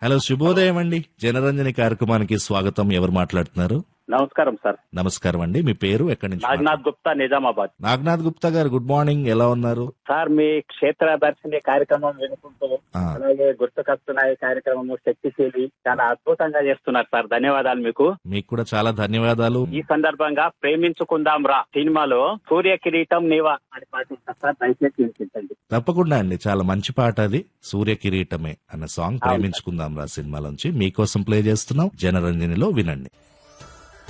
hello శుభోదయం అండి జనరంజని కార్యక్రమానికి స్వాగతం ఎవరు మాట్లాడుతున్నారు నమస్కారం సార్ నమస్కారం అండి మీ పేరు ఎక్కడి నుంచి నాగనాథ్ గుప్తా నిజామాబాద్ నాగనాథ్ గుప్తా గారు గుడ్ మార్నింగ్ ఎలా ఉన్నారు సార్ మీ క్షేత్ర దర్శిని కార్యక్రమం వినుకుంటూ ఆ, అలాగే గుర్తుకొస్తున్నాయి కార్యక్రమము శక్తిశీలి చాలా అద్భుతంగా చేస్తున్నారు సార్ ధన్యవాదాలు మీకు మీకు కూడా చాలా ధన్యవాదాలు ఈ సందర్భంగా ప్రేమించుకుందాం రా సినిమాలో సూర్య కిరీటం నీవా అని పాట ఉంటుంది సార్ దయచేసి వినిపించండి తప్పకుండా అండి చాలా మంచి పాట అది సూర్య కిరీటమే అన్న సాంగ్ ప్రేమించుకుందాం రా సినిమాలోంచి మీకోసం ప్లే చేస్తున్నాం జనరంజనిలో వినండి